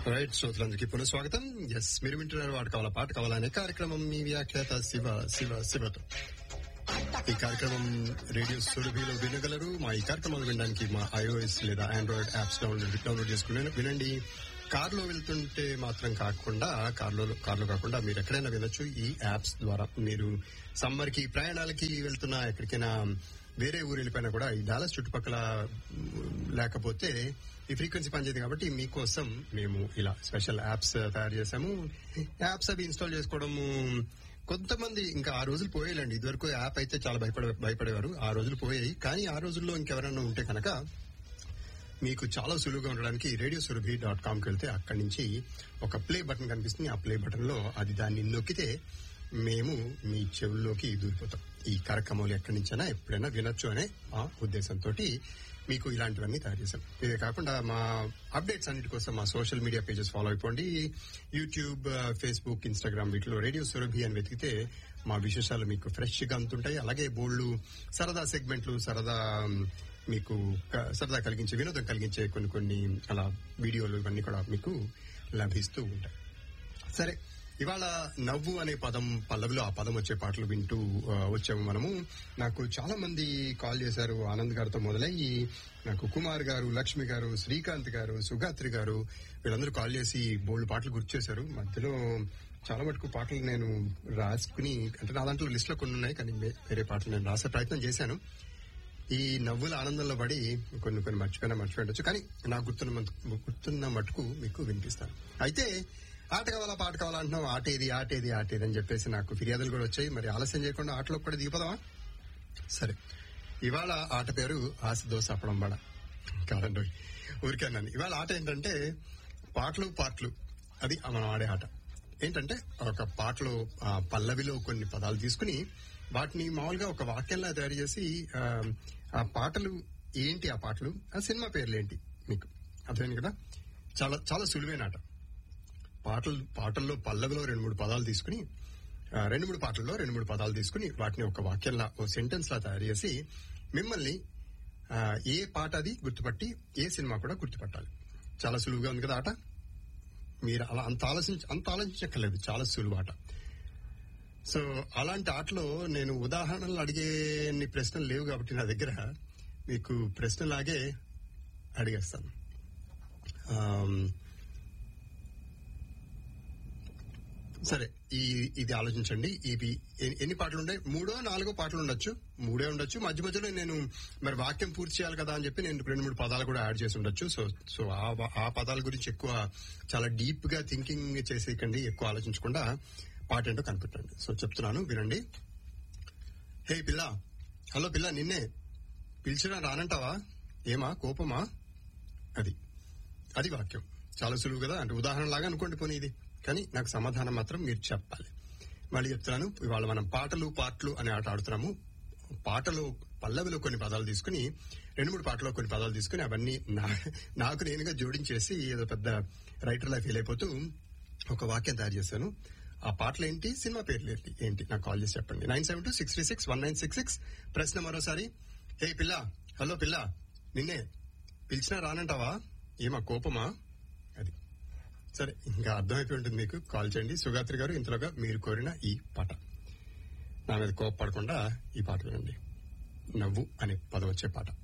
right శ్రోతలందరికీ పునః స్వాగతం ఎస్ మీరు వింటున్నారు వాడు కావాల పాట కావాలనే కార్యక్రమం మీ వ్యాఖ్యాత శివ శివ శివతో ఈ కార్యక్రమం రేడియో సురభిలో వినగలరు మా ఈ కార్యక్రమాలు వినడానికి మా ఐఓఎస్ లేదా ఆండ్రాయిడ్ యాప్స్ డౌన్లోడ్ డౌన్లోడ్ చేసుకుని వినండి కార్లో వెళ్తుంటే మాత్రం కాకుండా కార్లో కార్లో కాకుండా మీరు ఎక్కడైనా వినొచ్చు ఈ యాప్స్ ద్వారా మీరు సమ్మర్ కి ప్రయాణాలకి వెళ్తున్నా ఎక్కడికైనా వేరే ఊరు వెళ్ళిపోయినా కూడా ఈ డాలస్ చుట్టుపక్కల లేకపోతే ఈ ఫ్రీక్వెన్సీ పనిచేది కాబట్టి మీకోసం మేము ఇలా స్పెషల్ యాప్స్ తయారు చేసాము యాప్స్ అవి ఇన్స్టాల్ చేసుకోవడము కొంతమంది ఇంకా ఆ రోజులు పోయాలండి ఇదివరకు యాప్ అయితే చాలా భయపడే భయపడేవారు ఆ రోజులు పోయాయి కానీ ఆ రోజుల్లో ఇంకెవరైనా ఉంటే కనుక మీకు చాలా సులువుగా ఉండడానికి రేడియో సురభి డాట్ కామ్కి వెళ్తే అక్కడి నుంచి ఒక ప్లే బటన్ కనిపిస్తుంది ఆ ప్లే బటన్ లో అది దాన్ని నొక్కితే మేము మీ చెవుల్లోకి దూరిపోతాం ఈ కార్యక్రమాలు ఎక్కడి నుంచైనా ఎప్పుడైనా వినొచ్చు అనే మా ఉద్దేశంతో మీకు ఇలాంటివన్నీ తయారు చేశాం ఇదే కాకుండా మా అప్డేట్స్ అన్నిటి కోసం మా సోషల్ మీడియా పేజెస్ ఫాలో అయిపోండి యూట్యూబ్ ఫేస్బుక్ ఇన్స్టాగ్రామ్ వీటిలో రేడియో సురభి అని వెతికితే మా విశేషాలు మీకు ఫ్రెష్ గా అందుతుంటాయి అలాగే బోల్డ్ సరదా సెగ్మెంట్లు సరదా మీకు క- సరదా కలిగించే వినోదం కలిగించే కొన్ని కొన్ని అలా వీడియోలు ఇవన్నీ కూడా మీకు లభిస్తూ ఉంటాయి సరే ఇవాళ నవ్వు అనే పదం పల్లవిలో ఆ పదం వచ్చే పాటలు వింటూ ఆ, వచ్చాము మనము నాకు చాలా మంది కాల్ చేశారు ఆనంద్ గారితో మొదలయ్యి నాకు కుమార్ గారు లక్ష్మి గారు శ్రీకాంత్ గారు సుగాత్రి గారు వీళ్ళందరూ కాల్ చేసి బోల్డ్ పాటలు గుర్తు చేశారు మధ్యలో చాలా మటుకు పాటలు నేను రాసుకుని అంటే నా దాంట్లో లిస్ట్ లో కొన్ని ఉన్నాయి కానీ వే- వేరే పాటలు నేను రాసే ప్రయత్నం చేశాను ఈ నవ్వుల ఆనందంలో పడి కొన్ని కొన్ని మర్చిపోయినా మర్చిపోయి ఉండొచ్చు కానీ నాకు గుర్తున్న మటుకు- గుర్తున్న మటుకు మీకు వినిపిస్తాను అయితే ఆట కావాలా పాట కావాలా అంటున్నావు ఆటేది ఆటేది ఆటేది అని చెప్పేసి నాకు ఫిర్యాదులు కూడా వచ్చాయి మరి ఆలస్యం చేయకుండా ఆటలో కూడా దిగిపోదామా సరే ఇవాళ ఆట పేరు ఆశ దోశ అప్పడం బడ కాదండి ఊరికేనాను ఇవాళ ఆట ఏంటంటే పాటలు పాటలు అది మనం ఆడే ఆట ఏంటంటే ఒక పాటలో ఆ, పల్లవిలో కొన్ని పదాలు తీసుకుని వాటిని మామూలుగా ఒక వాక్యంలా తయారు చేసి ఆ, ఆ పాటలు ఏంటి ఆ పాటలు ఆ సినిమా పేర్లు ఏంటి మీకు అర్థమైంది కదా చాలా చాలా సులువైన ఆట పాటలు పాటల్లో పల్లవిలో రెండు మూడు పదాలు తీసుకుని ఆ, రెండు మూడు పాటల్లో రెండు మూడు పదాలు తీసుకుని వాటిని ఒక వాక్యంలా ఓ సెంటెన్స్ లా తయారు చేసి మిమ్మల్ని ఆ, ఏ పాట అది గుర్తుపట్టి ఏ సినిమా కూడా గుర్తుపట్టాలి చాలా సులువుగా ఉంది కదా ఆట మీరు అలా అంత ఆలోచించ అంత ఆలోచించక్కర్లేదు చాలా సులువు ఆట సో అలాంటి ఆటలో నేను ఉదాహరణలు అడిగే ప్రశ్నలు లేవు కాబట్టి నా దగ్గర మీకు ప్రశ్నలాగే అడిగేస్తాను ఆమ్, సరే ఈ ఇది ఆలోచించండి ఇవి ఎన్ని- ఎన్ని పాటలు ఉన్నాయి మూడో నాలుగో పాటలు ఉండొచ్చు మూడే ఉండొచ్చు మధ్య మధ్యలో నేను మరి వాక్యం పూర్తి చేయాలి కదా అని చెప్పి నేను రెండు మూడు పదాలు కూడా యాడ్ చేసి ఉండొచ్చు సో సో ఆ వా- ఆ పదాల గురించి ఎక్కువ చాలా డీప్ గా థింకింగ్ చేసేయకండి ఎక్కువ ఆలోచించకుండా పాట ఏంటో కనిపెట్టండి సో చెప్తున్నాను వినండి హే పిల్ల హలో పిల్ల నిన్నే పిలిచినా రానంటావా ఏమా కోపమా అది అది వాక్యం చాలా సులువు కదా అంటే ఉదాహరణ లాగా అనుకోండి పోనీ ఇది కానీ నాకు సమాధానం మాత్రం మీరు చెప్పాలి మళ్ళీ చెప్తున్నాను ఇవాళ మనం పాటలు పాటలు అనే ఆట ఆడుతున్నాము పాటలు పల్లవిలో కొన్ని పదాలు తీసుకుని రెండు మూడు పాటలో కొన్ని పదాలు తీసుకుని అవన్నీ నా- నాకు నేనుగా జోడించేసి ఏదో పెద్ద రైటర్ లా ఫీల్ అయిపోతూ ఒక వాక్యం తయారు చేశాను ఆ పాటలు ఏంటి సినిమా పేర్లు ఏంటి ఏంటి నాకు కాల్ చేసి చెప్పండి nine seven two six three six one nine six six ప్రశ్న మరోసారి హే పిల్ల హలో పిల్ల నిన్నే పిలిచినా రానంటావా ఏమా కోపమా అది సరే ఇంకా అర్థమైపోయి ఉంటుంది మీకు కాల్ చేయండి సుగాత్రి గారు ఇంతలోగా మీరు కోరిన ఈ పాట నా మీద కోపపడకుండా ఈ పాట వినండి నవ్వు అనే పదం వచ్చే పాట